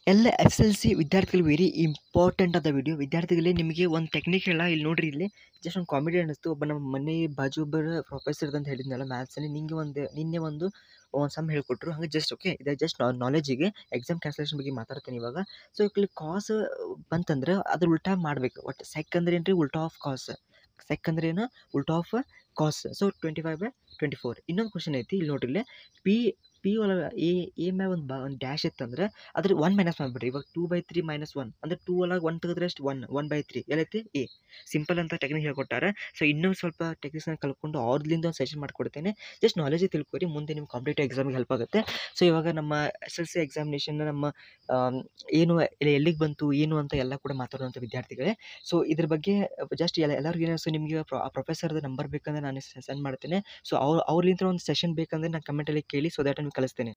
ಎಲ್ಲ S L C ವಿದ್ಯಾರ್ಥಿಗಳು very important ಆದ ವಿಡಿಯೋ ವಿದ್ಯಾರ್ಥಿಗಳೇ ನಿಮಗೆ ಒಂದು ಟೆಕ್ನಿಕ್ ಹೇಳ ಇಲ್ಲಿ ನೋಡ್ರಿ ಇಲ್ಲಿ ಜಸ್ಟ್ ಒಂದು ಕಾಮಿಡಿ ಅನ್ನಿಸ್ತು ಒಬ್ಬ ನಮ್ಮ ಮನೆ ಬಾಜು ಒಬ್ಬರು ಪ್ರೊಫೆಸರ್ ಅಂತ ಹೇಳಿದ್ನಲ್ಲ ಮ್ಯಾಥ್ಸಲ್ಲಿ ನಿಂಗೆ ಒಂದು ನಿನ್ನೆ ಒಂದು ಒಂದು ಸಮ್ ಹೇಳ್ಕೊಟ್ರು ಹಂಗೆ ಜಸ್ಟ್ ಓಕೆ ಇದು ಜಸ್ಟ್ ನಾಲೆಜಿಗೆ ಎಕ್ಸಾಮ್ ಕ್ಯಾನ್ಸಲೇಷನ್ ಬಗ್ಗೆ ಮಾತಾಡ್ತೀನಿ ಇವಾಗ ಸೊ ಇಲ್ಲಿ ಕಾಸ್ ಬಂತಂದ್ರೆ ಅದ್ರ ಉಲ್ಟಾ ಮಾಡ್ಬೇಕು ಒಟ್ಟು ಸೆಕ್ ಅಂದ್ರೆ ಏನು ರೀ ಉಲ್ಟಾ ಆಫ್ ಕಾಸ್ ಸೆಕ್ ಅಂದ್ರೆ ಏನು ಉಲ್ಟಾ of cos so twenty five by twenty four ಇನ್ನೊಂದು ಕ್ವಶನ್ ಐತಿ ಇಲ್ಲಿ ನೋಡ್ರಿ ಇಲ್ಲಿ ಪಿ ಪಿ ಒಳಗೆ ಎ ಎ ಮ್ಯಾಗ ಒಂದು ಬಾ ಒಂದು ಡ್ಯಾಶ್ ಇತ್ತಂದ್ರೆ ಅದ್ರ ಒನ್ ಮೈನಸ್ ಮಾಡಿಬಿಡ್ರಿ ಇವಾಗ two by three minus one ಅಂದರೆ ಟೂ ಒಳಗೆ ಒನ್ ತೆಗೆದ್ರೆ ಎಷ್ಟು ಒನ್ ಒನ್ ಬೈ ತ್ರೀ ಎಲ್ಲೈತಿ ಎ ಸಿಂಪಲ್ ಅಂತ ಟೆಕ್ನಿಕ್ ಹೇಳ್ಕೊಟ್ಟಾರೆ ಸೊ ಇನ್ನೊಂದು ಸ್ವಲ್ಪ ಟೆಕ್ನಿಕ್ಸ್ನ ಕಲ್ತ್ಕೊಂಡು ಅವ್ರದಿಂದ ಒಂದು ಸೆಷನ್ ಮಾಡಿಕೊಡ್ತೇನೆ ಜಸ್ಟ್ ನಾಲೆಜ್ ತಿಳ್ಕೊರಿ ಮುಂದೆ ನಿಮ್ಮ ಕಾಂಪಿಟೇಟಿವ್ ಎಕ್ಸಾಮಿಗೆ ಹೆಲ್ಪ್ ಆಗುತ್ತೆ ಸೊ ಇವಾಗ ನಮ್ಮ ಎಸ್ ಎಲ್ ಸಿ ಎಕ್ಸಾಮಿನೇಷನ್ ನಮ್ಮ ಆಮ್, ಏನು ಎಲ್ಲಿ ಎಲ್ಲಿಗೆ ಬಂತು ಏನು ಅಂತ ಎಲ್ಲ ಕೂಡ ಮಾತಾಡುವಂಥ ವಿದ್ಯಾರ್ಥಿಗಳೇ ಸೊ ಇದ್ರ ಬಗ್ಗೆ ಜಸ್ಟ್ ಎಲ್ಲ ಎಲ್ಲರಿಗೂ ಏನು ಸೊ ನಿಮಗೆ ಆ ಪ್ರೊಫೆಸರ್ದು ನಂಬರ್ ಬೇಕಂದ್ರೆ ನಾನು ಸೆಂಡ್ ಮಾಡ್ತೇನೆ ಸೊ ಅವ್ರು ಅವ್ರಲಿಂದ ಒಂದು ಸೆಷನ್ ಬೇಕಂದ್ರೆ ನಾನು ಕಮೆಂಟಲ್ಲಿ ಕೇಳಿ ಸೊ ದ್ಯಾಟ್ ನಿಮ್ಗೆ ಕಳಿಸ್ತೇನೆ